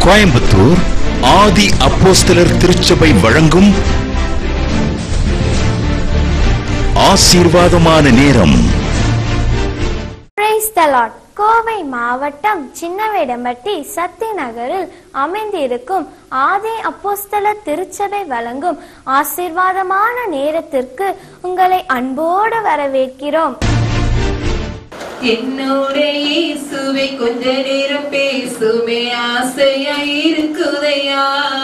கோயம்புத்தூர் ஆதி அப்போஸ்தலர் திருச்சபை வழங்கும் ஆசீர்வாதமான நேரம் பிரைஸ் த லார்ட் கோவை மாவட்டம் சின்னவேடம்பட்டி சத்திய நகரில் அமைந்திருக்கும் ஆதி அப்போஸ்தல திருச்சபை வழங்கும் ஆசீர்வாதமான நேரத்திற்கு உங்களை அன்போடு வரவேற்கிறோம் என்னோட இயேசுவை கொஞ்ச நேரம் பேசுமே ஆசையா இருக்குதையா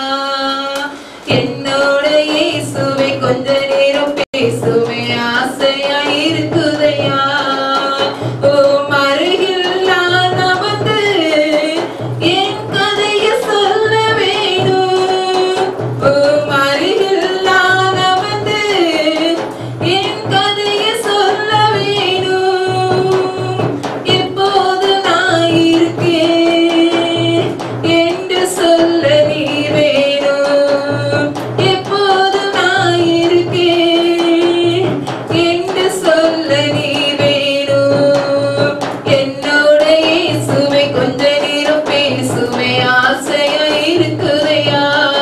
என்னோட இயேசுவை கொஞ்ச நேரம் பேசுமே ஆசையா இருக்குதையா ஓ மருகில் நான் அமர்ந்து என் கதைய சொல்ல வேணும் ஓ மருகில் நான் அமர்ந்து என் கதைய சொல்ல வேணும் எப்போது நான் இருக்கேன் என்று சொல்ல நீ வேணும் எப்போது நான் இருக்கேன் என்று சொல்ல நீ வேணும் என்னோட இயேசுவை கொஞ்ச நேரம் பேசுவே ஆசையா இருக்குதையா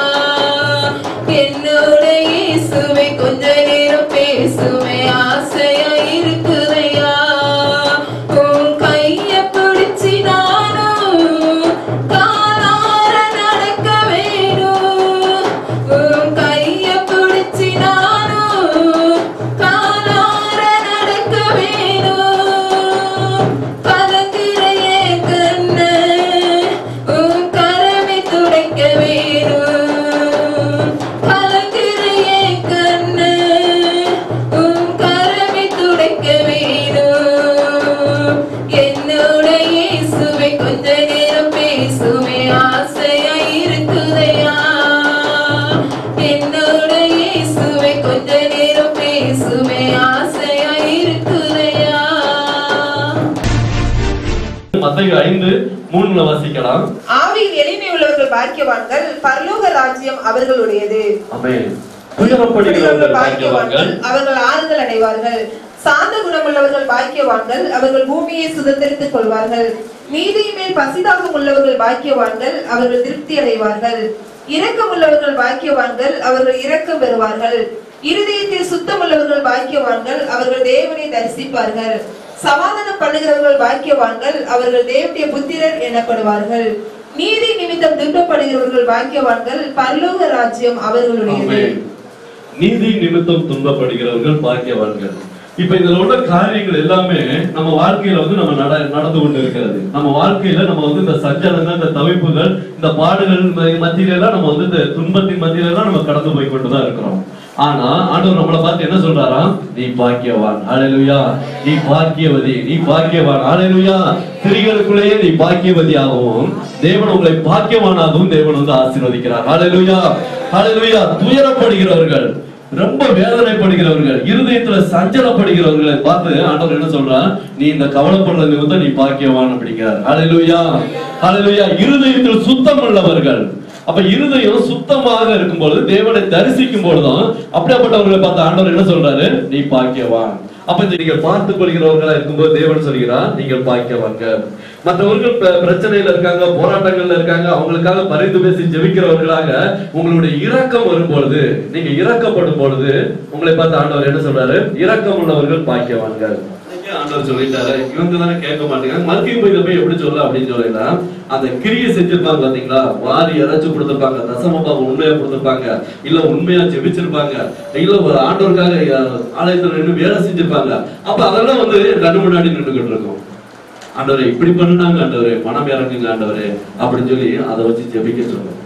என்னோட இயேசுவை கொஞ்ச நேரம் பேசுவே ஆசையா இருக்குதையா உன் கைய பிடிச்சி நானும் காலார நடக்க வேணும் உன் கைய பிடிச்சி நானும் காலார நடக்க வேணும் கலங்குற என் கண்ணு உன் கரவை துடைக்க வேணும் கலங்குற என் கண்ணு உன் கரவை துடைக்க வேணும் என்னோட இயேசுவை கொஞ்ச நேரம் பேசுவே ஆசையா இருக்குதையா என்னோட இயேசுவை கொஞ்ச நேரம் பேசுவே ஆசையா இருக்குதையா மத்தேயு ஐந்து மூணுல வாசிக்கலாம் ஆவியில் எளிமை உள்ளவர்கள் பாக்கியவான்கள் பரலோக ராஜ்யம் அவர்களுடையது ஆமென் துயரப்படுகிறவர்கள் பாக்கியவான்கள் அவர்கள் ஆறுதல் அடைவார்கள் சாந்த குணமுள்ளவர்கள் பாக்கியவான்கள் அவர்கள் பூமியை சுதந்திரித்துக் கொள்வார்கள் நீதியின் மேல் பசிதாகம் உள்ளவர்கள் பாக்கியவான்கள் அவர்கள் திருப்தி அடைவார்கள் இரக்கம் உள்ளவர்கள் பாக்கியவான்கள் அவர்கள் இரக்கம் பெறுவார்கள் இருதயத்தில் சுத்தமுள்ளவர்கள் பாக்கியவான்கள் அவர்கள் தேவனை தரிசிப்பார்கள் சமாதானம் பண்ணுகிறவர்கள் பாக்கியவான்கள் அவர்கள் தேவனுடைய புத்திரர் எனப்படுவார்கள் நீதி நிமித்தம் துன்பப்படுகிறவர்கள் பாக்கியவான்கள் பரலோக ராஜ்யம் அவர்களுடையது ஆமென். நீதி நிமித்தம் துன்பப்படுகிறவர்கள் பாக்கியவான்கள் இப்ப இதுல உள்ள காரியங்கள் எல்லாமே நம்ம வாழ்க்கையில வந்து நம்ம நட நடந்து கொண்டு இருக்கிறது நம்ம வாழ்க்கையில நம்ம வந்து இந்த சஞ்சலங்கள் இந்த தவிப்புகள் இந்த பாடுகள் ம- மத்தியில எல்லாம் நம்ம வந்து இந்த துன்பத்தின் மத்தியில எல்லாம் நம்ம கடந்து போய் கொண்டுதான் இருக்கிறோம் ஆனா ஆண்டவர் நம்மளை பார்த்து என்ன சொல்றாராம் நீ பாக்கியவான் ஹalleluya நீ பாக்கியவதி நீ பாக்கியவான் ஹalleluya ஸ்திரீகளுக்குள்ளேயே நீ பாக்கியவதியாகவும் தேவன் உங்களை பாக்கியவானாகவும் தேவன் வந்து ஆசீர்வதிக்கிறார் ஹalleluya ஹalleluya துயரப்படுகிறவர்கள் ரொம்ப வேதனைப்படுகிறவர்கள் இருதயத்துல சஞ்சலப்படுகிறவர்களை பார்த்து ஆண்டவர் என்ன சொல்றார் நீ இந்த கவலைப்படுற நிமித்தம் நீ பாக்கியவான் அப்படிங்கிறார் ஹalleluya ஹalleluya இருதயத்தில் சுத்தம் உள்ளவர்கள் அப்ப இருதயம் சுத்தமாக இருக்கும் பொழுது தேவனை தரிசிக்கும் பொழுதும் அப்படியாப்பட்டவர்களை பார்த்து ஆண்டவர் என்ன சொல்றாரு நீ பாக்கியவான் அப்ப இந்த நீங்கள் பார்த்துக் கொள்கிறவர்களா இருக்கும்போது தேவன் சொல்கிறார் நீங்கள் பாக்கியவான்கள் மற்றவர்கள் பிர- பிரச்சனையில இருக்காங்க போராட்டங்கள்ல இருக்காங்க அவங்களுக்காக பரிந்து பேசி ஜெபிக்கிறவர்களாக உங்களுடைய இரக்கம் வரும்பொழுது நீங்க இரக்கப்படும் பொழுது உங்களை பார்த்து ஆண்டவர் என்ன சொல்றாரு இரக்கம் உள்ளவர்கள் பாக்கியவான்கள் இன்னைக்கு ஆண்டவர் சொல்லிட்டாரு இவங்க தானே கேட்க மாட்டேங்கிறாங்க மறுக்கையும் போய் இதை போய் எப்படி சொல்ல அப்படின்னு சொல்லினா அந்த கிரியை செஞ்சிருப்பாங்க பாத்தீங்களா வாரி இறைச்சு கொடுத்திருப்பாங்க தசமபாக உண்மையா கொடுத்திருப்பாங்க இல்ல உண்மையா ஜெபிச்சிருப்பாங்க இல்ல ஒரு ஆண்டவருக்காக அஹ், ஆலயத்துல நின்று வேலை செஞ்சிருப்பாங்க அப்ப அதெல்லாம் வந்து கண்ணு முன்னாடி நின்றுகிட்டு இருக்கும் ஆண்டவரே இப்படி பண்ணுனாங்க ஆண்டவரே மனம் இறங்குங்க ஆண்டவரே அப்படின்னு சொல்லி அதை வச்சு ஜெபிக்க சொல்லுவோம்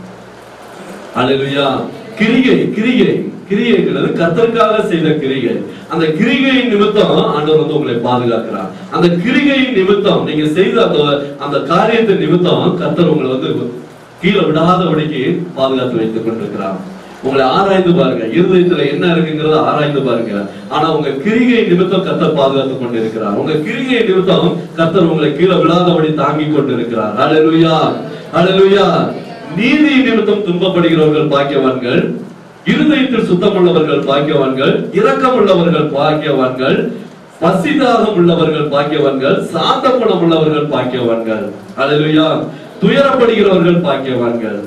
அல்லேலூயா கிரிகை கிரிகை கிரியைங்கிறது கர்த்தருக்காக செய்த கிரிகை அந்த கிரிகையின் நிமித்தம் ஆண்டவர் வந்து உங்களை பாதுகாக்கிறார் அந்த கிரிகையின் நிமித்தம் நீங்க செய்த அந்த அந்த காரியத்தின் நிமித்தம் கர்த்தர் உங்களை வந்து கீழே விடாதபடிக்கு பாதுகாத்து வைத்துக் கொண்டிருக்கிறார் உங்களை ஆராய்ந்து பாருங்க இருதயத்துல என்ன இருக்குங்கிறத ஆராய்ந்து பாருங்க ஆனா உங்க கிரிகை நிமித்தம் கர்த்தர் பாதுகாத்து கொண்டிருக்கிறார் உங்க கிரிகை நிமித்தம் கர்த்தர் உங்களை கீழே விழாதபடி தாங்கி கொண்டிருக்கிறார் ஹalleluya ஹalleluya நீதி நிமித்தம் துன்பப்படுகிறவர்கள் பாக்கியவான்கள் இருதயத்தில் சுத்தமுள்ளவர்கள் பாக்கியவான்கள் இரக்கம் உள்ளவர்கள் பாக்கியவான்கள் பசிதாகம் உள்ளவர்கள் பாக்கியவான்கள் சாந்த குணம் உள்ளவர்கள் பாக்கியவான்கள் அல்லேலூயா துயரப்படுகிறவர்கள் பாக்கியவான்கள்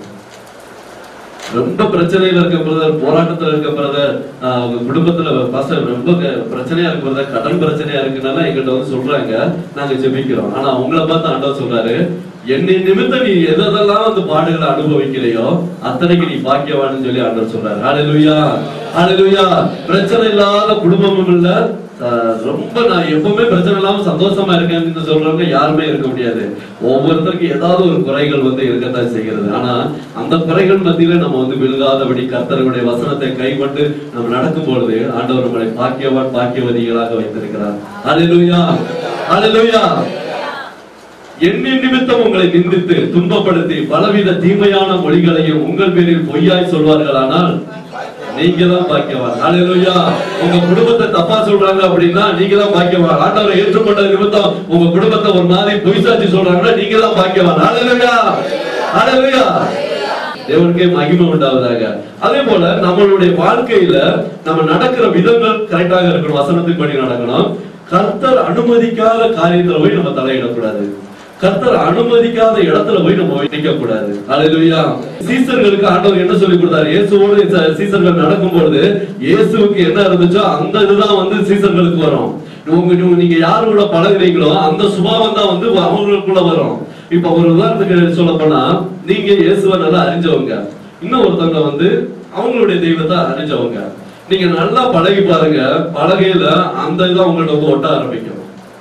ரொம்ப பிரச்சனையில இருக்க பிரதர் போராட்டத்துல இருக்க பிரதர் அவங்க குடும்பத்துல பாஸ்டர் ரொம்ப க- பிரச்சனையா இருக்கு பிரதர் கடன் பிரச்சனையா இருக்குனால எங்கிட்ட வந்து சொல்றாங்க நாங்க ஜெபிக்கிறோம் ஆனா உங்களை பார்த்து ஆண்டவர் சொல்றாரு என்னை நிமித்தம் நீ எதெல்லாம் வந்து பாடுகளை அனுபவிக்கிறையோ அத்தனைக்கு நீ பாக்கியவான்னு சொல்லி ஆண்டவர் சொல்றாரு ஹalleluya ஹalleluya பிரச்சனை இல்லாத குடும்பமும் இல்ல ஆஹ் ரொம்ப நான் எப்பவுமே பிரச்சனை இல்லாம சந்தோஷமா இருக்கேன்னு சொல்றவங்க யாருமே இருக்க முடியாது ஒவ்வொருத்தருக்கும் ஏதாவது ஒரு குறைகள் வந்து இருக்கத்தான் செய்கிறது ஆனா அந்த குறைகள் மத்தியில நம்ம வந்து விழுகாதபடி கர்த்தர்களுடைய வசனத்தை கைக்கொண்டு நம்ம நடக்கும் பொழுது ஆண்டவர் நம்மளை பாக்கியவான் பாக்கியவதிகளாக வைத்திருக்கிறார் ஹalleluya ஹalleluya எண்ணின் நிமித்தம் உங்களை நிந்தித்து துன்பப்படுத்தி பலவித தீமையான மொழிகளையும் உங்கள் பேரில் பொய்யாய் சொல்வார்களானால் நீங்க தான் பாக்கியவான் ஹalleluya உங்க குடும்பத்தை தப்பா சொல்றாங்க அப்படின்னா நீங்க தான் பாக்கியவான் ஆண்டவரை ஏற்றுக்கொண்ட நிமித்தம் உங்க குடும்பத்தை ஒரு மாதிரி பொய் சாட்சி சொல்றாங்கன்னா நீங்க தான் பாக்கியவான் ஹalleluya ஹalleluya தேவனுக்கே மகிமை உண்டாவதாக அதே போல நம்மளுடைய வாழ்க்கையில நம்ம நடக்கிற விதங்கள் கரெக்டாக இருக்கணும் வசனத்தின்படி நடக்கணும் கர்த்தர் அனுமதிக்காத காரியத்துல போய் நம்ம தலையிடக்கூடாது கர்த்தர் அனுமதிக்காத இடத்துல போய் நம்ம நிக்க கூடாது அல்லேலூயா சீசர்களுக்கு ஆண்டவர் என்ன சொல்லி கொடுத்தாரு இயேசுவோடு ச- சீசர்கள் நடக்கும் பொழுது இயேசுவுக்கு என்ன இருந்துச்சோ அந்த இதுதான் வந்து சீசர்களுக்கு வரும் உங்க நீங்க- நீங்க யாரு கூட பழகுறீங்களோ அந்த சுபாவம் தான் வந்து அவங்களுக்குள்ள வரும் இப்ப ஒரு உதாரணத்துக்கு சொல்ல போனா நீங்க இயேசுவை நல்லா அறிஞ்சவங்க இன்னும் ஒருத்தவங்க வந்து அவங்களுடைய தெய்வத்தை அறிஞ்சவங்க நீங்க நல்லா பழகி பாருங்க பழகையில அந்த இதை உங்கள்ட்ட வந்து ஒட்ட ஆரம்பிக்கும்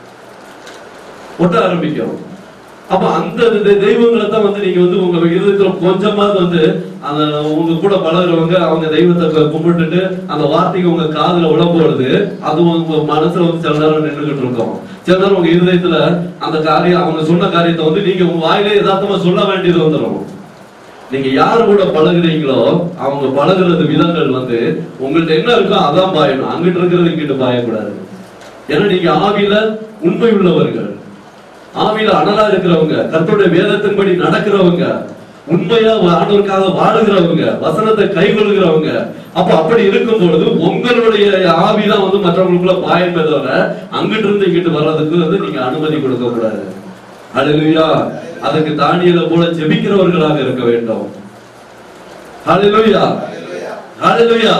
ஒட்ட ஆரம்பிக்கும் அப்ப அந்த தெ- தெய்வங்களை தான் வந்து நீங்க வந்து உங்க இருதயத்துல கொஞ்சமாவது வந்து அந்த உங்க கூட பழகுறவங்க அவங்க தெய்வத்தை கு- கும்பிட்டுட்டு அந்த வார்த்தைக்கு உங்க காதுல விழப்போடுது அது உங்க மனசுல வந்து சில நேரம் நின்றுகிட்டு இருக்கும் சில நேரம் உங்க இருதயத்துல அந்த காரியம் அவங்க சொன்ன காரியத்தை வந்து நீங்க உங்க வாயிலே யதார்த்தமா சொல்ல வேண்டியது வந்துடும் நீங்க யாரு கூட பழகுறீங்களோ அவங்க பழகுறது விதங்கள் வந்து உங்கள்ட்ட என்ன இருக்கோ அதான் பாயணும் அங்கிட்டு இருக்கிறது இங்கிட்டு பாயக்கூடாது ஏன்னா நீங்க ஆவியில உண்மை உள்ளவர்கள் ஆவியில அனலா இருக்கிறவங்க கர்த்தருடைய வேதத்தின்படி நடக்கிறவங்க உண்மையா ஆண்டவருக்காக வாழுகிறவங்க வசனத்தை கைகொள்கிறவங்க அப்ப அப்படி இருக்கும் பொழுது உங்களுடைய ஆவிதான் வந்து மற்றவங்களுக்குள்ள பாயமே தவிர அங்கிட்டு இருந்து இங்கிட்டு வர்றதுக்கு வந்து நீங்க அனுமதி கொடுக்க கூடாது ஹalleluya அதுக்கு தானியல போல ஜெபிக்கிறவர்களாக இருக்க வேண்டும் ஹalleluya ஹalleluya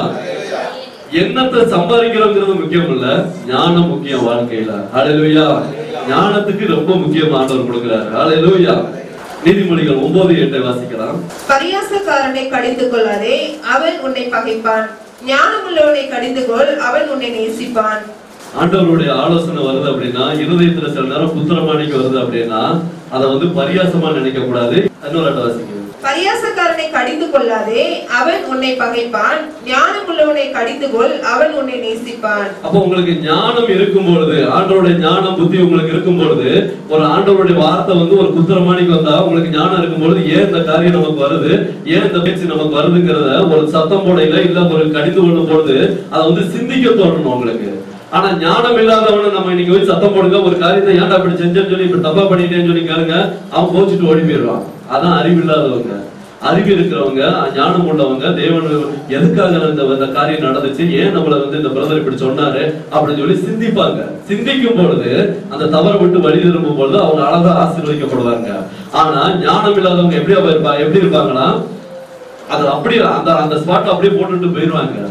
எண்ணத்தை சம்பாதிக்கிறோங்கிறது முக்கியம் இல்ல ஞானம் முக்கியம் வாழ்க்கையில ஹalleluya ஞானத்துக்கு ரொம்ப முக்கியமானவர் கொடுக்கிறார் ஹalleluya நீதிமொழிகள் ஒன்பது எட்டை வாசிக்கலாம் பரியாசக்காரனை கடிந்து கொள்ளாதே அவன் உன்னை பகைப்பான் ஞானமுள்ளவனை கடிந்து கொள் அவன் உன்னை நேசிப்பான் ஆண்டவருடைய ஆலோசனை வருது அப்படின்னா இருதயத்துல சில நேரம் புத்திரமாணிக்கு வருது அப்படின்னா அதை வந்து பரியாசமா நினைக்க கூடாது இன்னொரு ஆட்ட வாசிக்கிறேன் பரியாசக்காரனை கடிந்து கொள்ளாதே அவன் உன்னை பகைப்பான் ஞானமுள்ளவனை கடிந்து கொள் அவன் உன்னை நேசிப்பான் அப்போ உங்களுக்கு ஞானம் இருக்கும் பொழுது ஆண்டவருடைய ஞானம் புத்தி உங்களுக்கு இருக்கும் பொழுது ஒரு ஆண்டவருடைய வார்த்தை வந்து ஒரு குத்திரமாணிக்கு வந்தா உங்களுக்கு ஞானம் இருக்கும் பொழுது ஏன் இந்த காரியம் நமக்கு வருது ஏன் இந்த பேச்சு நமக்கு வருதுங்கிறத ஒரு சத்தம் போடையில இல்ல ஒரு கடிந்து கொள்ளும் பொழுது அதை வந்து சிந்திக்க தோணணும் உங்களுக்கு ஆனா ஞானம் இல்லாதவன நம்ம இன்னைக்கு போய் சத்தம் போடுங்க ஒரு காரியத்தை ஏன்டா இப்படி செஞ்சேன்னு சொல்லி இப்படி தப்பா பண்ணிட்டேன்னு சொல்லி கேளுங்க அவன் கோச்சிட்டு ஓடி போயிடுவான் அதான் அறிவு இல்லாதவங்க அறிவு இருக்கிறவங்க ஞானம் உள்ளவங்க தேவன் எதுக்காக இந்த இந்த காரியம் நடந்துச்சு ஏன் நம்மள வந்து இந்த பிரதர் இப்படி சொன்னாரு அப்படின்னு சொல்லி சிந்திப்பாங்க சிந்திக்கும் பொழுது அந்த தவறை விட்டு வழி திரும்பும் பொழுது அவங்க அழகா ஆசீர்வதிக்கப்படுவாங்க ஆனா ஞானம் இல்லாதவங்க எப்படி இருப்பா எப்படி இருப்பாங்கன்னா அது அப்படியே அந்த அந்த ஸ்பாட் அப்படியே போட்டுட்டு போயிடுவாங்க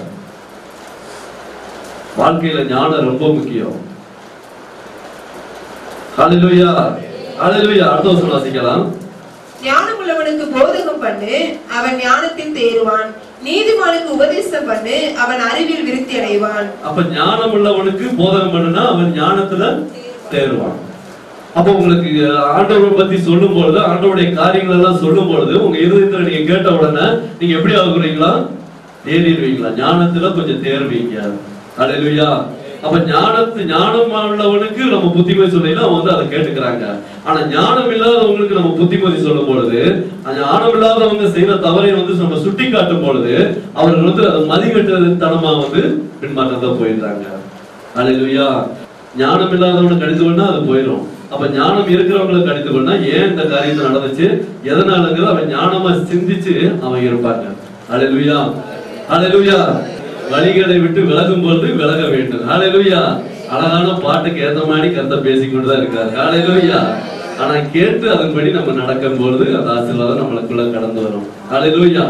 வாழ்க்கையில ஞானம் ரொம்ப முக்கியம் ஹalleluya ஹalleluya அடுத்த வசனம் வாசிக்கலாம் ஞானமுள்ளவனுக்கு போதகம் பண்ணு அவன் ஞானத்தில் தேறுவான் நீதிமானுக்கு உபதேசம் பண்ணு அவன் அறிவில் விருத்தி அடைவான் அப்ப ஞானம் உள்ளவனுக்கு போதகம் பண்ணுனா அவன் ஞானத்துல தேருவான் அப்ப உங்களுக்கு ஆண்டவரை பத்தி சொல்லும் பொழுது ஆண்டவருடைய காரியங்கள் எல்லாம் சொல்லும் பொழுது உங்க இருதயத்துல நீங்க கேட்ட உடனே நீங்க எப்படி ஆகுறீங்களா தேறிடுவீங்களா ஞானத்துல கொஞ்சம் தேர்வீங்க அல்லேலூயா அப்ப ஞானத்து ஞானம் உள்ளவனுக்கு நம்ம புத்திமதி சொல்லலாம் அவன் வந்து அதை கேட்டுக்கிறாங்க ஆனா ஞானம் இல்லாதவங்களுக்கு நம்ம புத்திமதி சொல்லும் பொழுது அந்த ஞானம் இல்லாதவங்க செய்யற தவறை வந்து நம்ம சுட்டி காட்டும் பொழுது அவர்கள் வந்து அதை மதிக்கட்டு தனமா வந்து பின்மாற்றத்தை போயிடுறாங்க அல்லேலூயா ஞானம் இல்லாதவனை கடித்து கொண்டா அது போயிடும் அப்ப ஞானம் இருக்கிறவங்களை கடித்து கொண்டா ஏன் இந்த காரியத்தை நடந்துச்சு எதனாலங்கிறது அவன் ஞானமா சிந்திச்சு அவன் இருப்பாங்க அல்லேலூயா அல்லேலூயா வழிகளை விட்டு விலகும் பொழுது விலக வேண்டும் ஹalleluya அழகான பாட்டுக்கு ஏத்த மாதிரி கர்த்தர் பேசிக்கொண்டு தான் இருக்காரு ஹalleluya ஆனா கேட்டு அதன்படி நம்ம நடக்கும் பொழுது அந்த ஆசீர்வாதம் நம்மளுக்குள்ள கடந்து வரும் அல்லேலூயா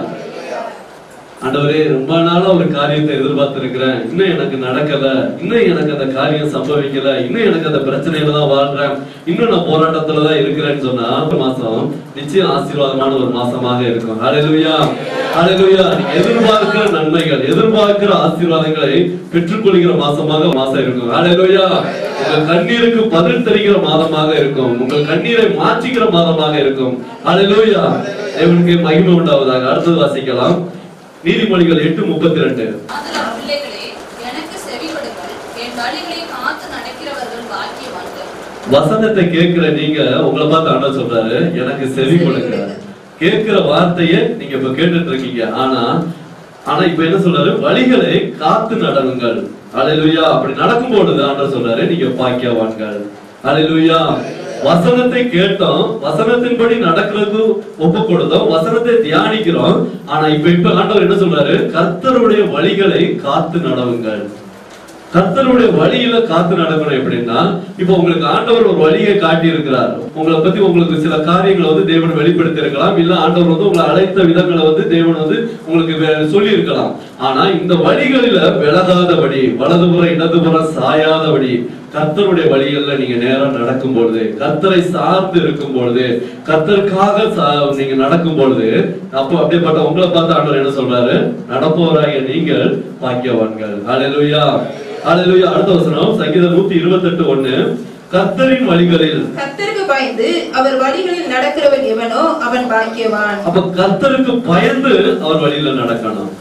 ஆண்டவரே ரொம்ப நாளா ஒரு காரியத்தை எதிர்பார்த்து இருக்கிறேன் இன்னும் எனக்கு நடக்கல இன்னும் எனக்கு அந்த காரியம் சம்பவிக்கல இன்னும் எனக்கு அந்த பிரச்சனையில தான் வாழ்றேன் இன்னும் நான் போராட்டத்துல தான் இருக்கிறேன்னு சொன்னா ஒரு மாசம் நிச்சயம் ஆசீர்வாதமான ஒரு மாசமாக இருக்கும் அலையலுயா அலையலுயா நீங்க எதிர்பார்க்கிற நன்மைகள் எதிர்பார்க்கிற ஆசீர்வாதங்களை பெற்றுக்கொள்கிற மாசமாக மாசம் இருக்கும் அலையலுயா உங்க கண்ணீருக்கு பதில் தெரிகிற மாதமாக இருக்கும் உங்கள் கண்ணீரை மாற்றிக்கிற மாதமாக இருக்கும் அலையலுயா தேவனுக்கு மகிமை உண்டாவதாக அடுத்தது வாசிக்கலாம் நீதிமொழிகள் எட்டு முப்பத்தி ரெண்டு ஆதலால் பிள்ளைகளே எனக்கு செவி கொடுங்கள் என் வழிகளை காத்து நடக்கிறவர்கள் பாக்கியவான்கள் வசனத்தை கேட்கிற நீங்க உங்களை பார்த்து ஆண்டவர் சொல்றாரு எனக்கு செவி கொடுங்க கேட்கிற வார்த்தையை நீங்க இப்ப கேட்டுட்டு இருக்கீங்க ஆனா ஆனா இப்ப என்ன சொல்றாரு வழிகளை காத்து நடனுங்கள் அலையிலுயா அப்படி நடக்கும் பொழுது ஆண்டவர் சொல்றாரு நீங்க பாக்கியவான்கள் அலையிலுயா வசனத்தை கேட்டோம் வசனத்தின்படி நடக்கிறதுக்கு ஒப்பு கொடுத்தோம் வசனத்தை தியானிக்கிறோம் ஆனா இப்ப இப்ப ஆண்டவர் என்ன சொல்றாரு கர்த்தருடைய வழிகளை காத்து நடவுங்கள் கர்த்தருடைய வழியில காத்து நடக்கணும் எப்படின்னா இப்ப உங்களுக்கு ஆண்டவர் ஒரு வழியை காட்டி இருக்கிறார் உங்களை பத்தி உங்களுக்கு சில காரியங்களை வந்து தேவன் வெளிப்படுத்தி இருக்கலாம் இல்ல ஆண்டவர் வந்து உங்களை அழைத்த விதங்களை வந்து தேவன் வந்து உங்களுக்கு வே- சொல்லி இருக்கலாம் ஆனா இந்த வழிகளில விலகாதபடி வலதுபுறம் இடதுபுறம் சாயாதபடி கர்த்தருடைய வழிகள்ல நீங்க நேரம் நடக்கும் பொழுது கர்த்தரை சார்ந்து இருக்கும் பொழுது கர்த்தருக்காக சா- நீங்க நடக்கும் பொழுது அப்போ அப்படிப்பட்ட உங்களை பார்த்து ஆண்டவர் என்ன சொல்றாரு நடப்பவராகிய நீங்கள் பாக்கியவான்கள் ஹalleluya ஹalleluya அடுத்த வசனம் சங்கீதம் 128 ஒண்ணு கர்த்தரின் வழிகளில் கர்த்தருக்கு பயந்து அவர் வழிகளில் நடக்கிறவன் எவனோ அவன் பாக்கியவான் அப்ப கர்த்தருக்கு பயந்து அவர் வழியில நடக்கணும்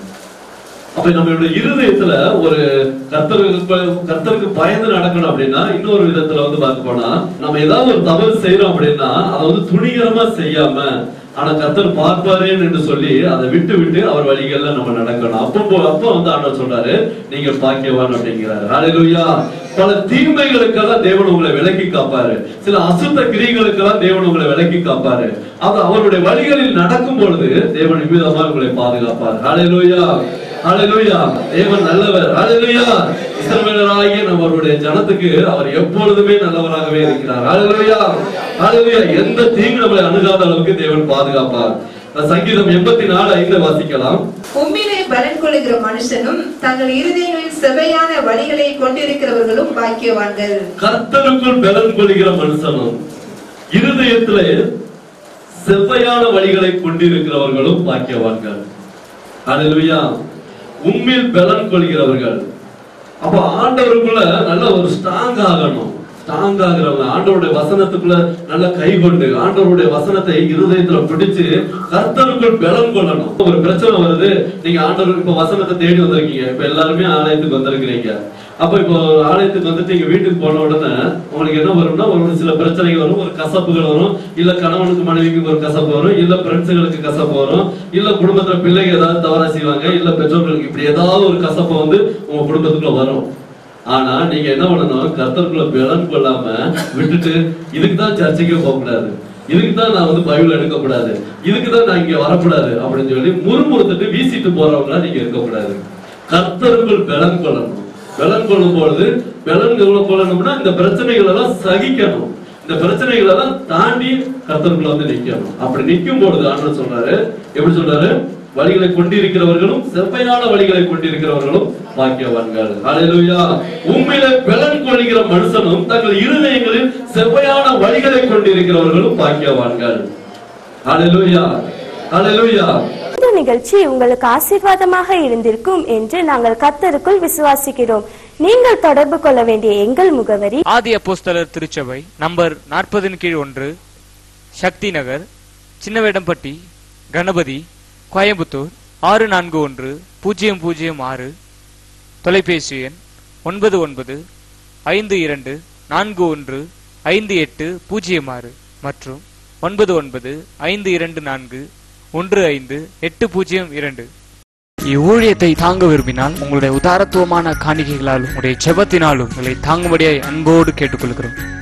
அப்ப நம்மளுடைய இருதயத்துல ஒரு கர்த்தருக்கு ப- கர்த்தருக்கு பயந்து நடக்கணும் அப்படின்னா இன்னொரு விதத்துல வந்து பார்க்க போனா நம்ம ஏதாவது ஒரு தவறு செய்யறோம் அப்படின்னா அதை வந்து துணிகரமா செய்யாம ஆனா கர்த்தர் பார்ப்பாரேன்னு என்று சொல்லி அதை விட்டு விட்டு அவர் வழிகள்ல நம்ம நடக்கணும் அப்போ போ- அப்போ வந்து ஆண்டவர் சொல்றாரு நீங்க பாக்கியவான் அப்படிங்கிறாரு ஹalleluya பல தீமைகளுக்கெல்லாம் தேவன் உங்களை விலக்கி காப்பாரு சில அசுத்த கிரிகளுக்கெல்லாம் தேவன் உங்களை விலக்கி காப்பாரு அது அவருடைய வழிகளில் நடக்கும் பொழுது தேவன் நிமிதமா உங்களை பாதுகாப்பார் ஹalleluya ஹalleluya தேவன் நல்லவர் ஹalleluya இஸ்ரவேலராகிய நம்மளுடைய ஜனத்துக்கு அவர் எப்பொழுதுமே நல்லவராகவே இருக்கிறார் ஹalleluya ஹalleluya எந்த தீங்கு நம்மளை அணுகாத அளவுக்கு தேவன் பாதுகாப்பார் சங்கீதம் எண்பத்தி நாலு ஐந்து வாசிக்கலாம் உம்மிலே பலன் கொள்ளுகிற மனுஷனும் தங்கள் இருதயங்களில் செவையான வழிகளை கொண்டிருக்கிறவர்களும் பாக்கியவான்கள் கர்த்தருக்குள் பலன் கொள்கிற மனுஷனும் இருதயத்திலே செவ்வையான வழிகளை கொண்டிருக்கிறவர்களும் பாக்கியவான்கள் ஹalleluya உண்மையில் பலன் கொள்கிறவர்கள் அப்ப ஆண்டவருக்குள்ள நல்ல ஒரு ஸ்ட்ராங் ஆகணும் ஸ்ட்ராங் ஆகிறவங்க ஆண்டவருடைய வசனத்துக்குள்ள நல்ல கை கொண்டு ஆண்டவருடைய வசனத்தை இருதயத்துல பிடிச்சு கர்த்தருக்குள் பலன் கொள்ளணும் ஒரு பிரச்சனை வருது நீங்க ஆண்டவர் இப்ப வசனத்தை தேடி வந்திருக்கீங்க இப்ப எல்லாருமே ஆலயத்துக்கு வந்திருக்கிறீங்க அப்ப இப்போ ஆலயத்துக்கு வந்துட்டு நீங்க வீட்டுக்கு போன உடனே உங்களுக்கு என்ன வரும்னா ஒரு சில பிரச்சனைகள் வரும் ஒரு கசப்புகள் வரும் இல்ல கணவனுக்கு மனைவிக்கு ஒரு கசப்பு வரும் இல்ல ஃப்ரெண்ட்ஸுகளுக்கு கசப்பு வரும் இல்ல குடும்பத்துல பிள்ளைங்க ஏதாவது தவறா செய்வாங்க இல்ல பெற்றோர்களுக்கு இப்படி ஏதாவது ஒரு கசப்பு வந்து உங்க குடும்பத்துக்குள்ள வரும் ஆனா நீங்க என்ன பண்ணணும் கர்த்தருக்குள்ள பலன் கொள்ளாம விட்டுட்டு இதுக்கு தான் சர்ச்சைக்கே போக கூடாது இதுக்கு தான் நான் வந்து பைபிள் எடுக்கக்கூடாது இதுக்கு தான் நான் இங்க வரக்கூடாது அப்படின்னு சொல்லி முறுமுறுத்துட்டு வீசிட்டு போறவங்களா நீங்க இருக்கக்கூடாது கர்த்தருக்குள் பலன் கொள்ளணும் பலன் கொள்ளும் பொழுது பலன் எவ்வளவு கொள்ளணும்னா இந்த பிரச்சனைகள் எல்லாம் சகிக்கணும் இந்த பிரச்சனைகளை எல்லாம் தாண்டி கர்த்தருக்குள்ள வந்து நிக்கணும் அப்படி நிக்கும் பொழுது ஆண்டவர் சொல்றாரு எப்படி சொல்றாரு வழிகளை கொண்டிருக்கிறவர்களும் செவ்வையான வழிகளை கொண்டிருக்கிறவர்களும் பாக்கியவான்கள் ஹalleluya உண்மையிலே பலன் கொள்கிற மனுஷனும் தங்கள் இருதயங்களில் செவ்வையான வழிகளை கொண்டிருக்கிறவர்களும் பாக்கியவான்கள் ஹalleluya ஹalleluya இந்த நிகழ்ச்சி உங்களுக்கு ஆசீர்வாதமாக இருந்திருக்கும் என்று நாங்கள் கத்தருக்குள் விசுவாசிக்கிறோம் நீங்கள் தொடர்பு கொள்ள வேண்டிய எங்கள் முகவரி ஆதி அப்போஸ்தலர் திருச்சபை நம்பர் நாற்பதின் கீழ் ஒன்று சக்தி நகர் சின்னவேடம்பட்டி கணபதி கோயம்புத்தூர் ஆறு நான்கு ஒன்று பூஜ்ஜியம் பூஜ்ஜியம் ஆறு தொலைபேசி எண் ஒன்பது ஒன்பது ஐந்து இரண்டு நான்கு ஒன்று ஐந்து எட்டு பூஜ்ஜியம் ஆறு மற்றும் ஒன்பது ஒன்பது ஐந்து இரண்டு நான்கு ஒன்று ஐந்து எட்டு பூஜ்ஜியம் இரண்டு இவ்வூழியத்தை தாங்க விரும்பினால் உங்களுடைய உதாரத்துவமான காணிக்கைகளாலும் உங்களுடைய ஜெபத்தினாலும் உங்களை தாங்கும்படியாய் அன்போடு கேட்டுக்கொள்கிறோம்